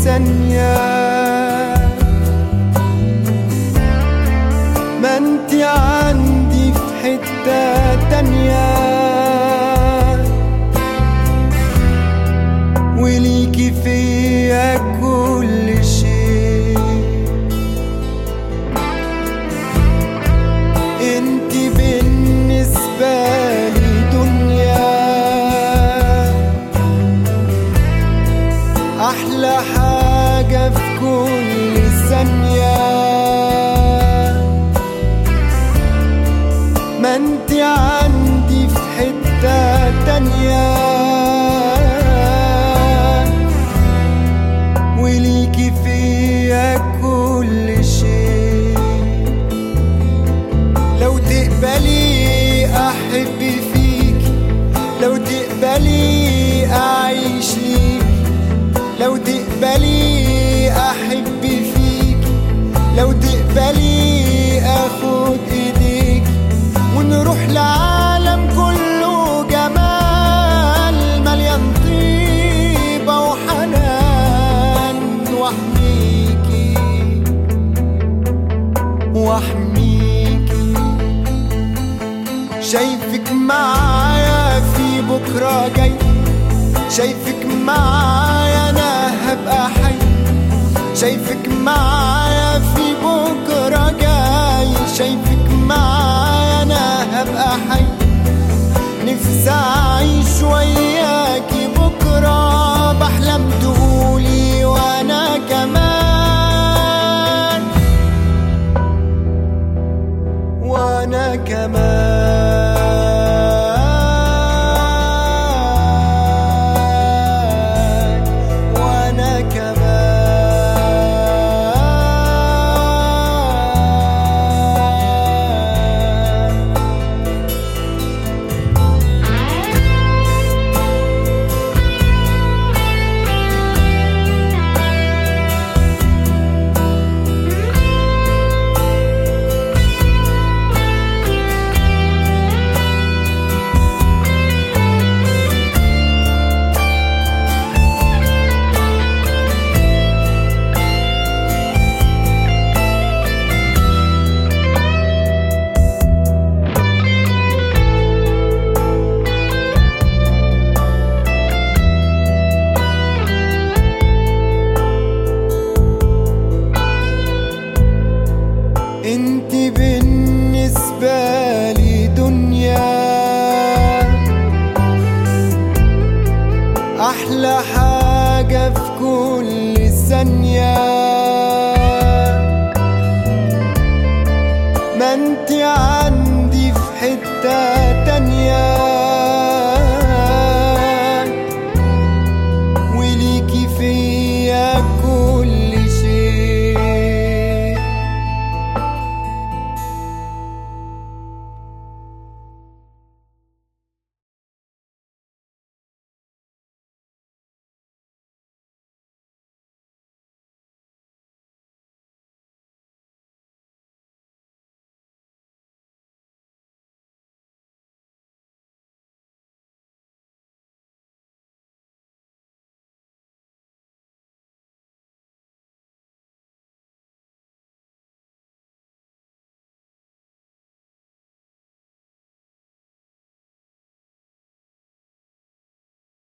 ثانية ما انت عندي في حتة تانية وليكي فيا كل شيء انت بالنسبة لي دنيا احلى حاجة في كل ثانية ما انت عندي في حتة تانية وليكي فيا كل شيء لو تقبلي احب فيك لو تقبلي اعيش ليك لو تقبلي احب فيك لو تقبلي اخد ايديك ونروح لعالم كله جمال مليان طيبة وحنان واحميكي واحميكي شايفك معايا في بكرة جاي شايفك معايا انا هبقى حي شايفك معايا في بكرة جاي شايفك معايا انا هبقى حي نفسي اعيش وياكي بكرة بحلم تقولي وانا كمان وانا كمان وانا كمان انت بالنسبة لي دنيا احلى حاجة في كل ثانية ما انت عندي في حتة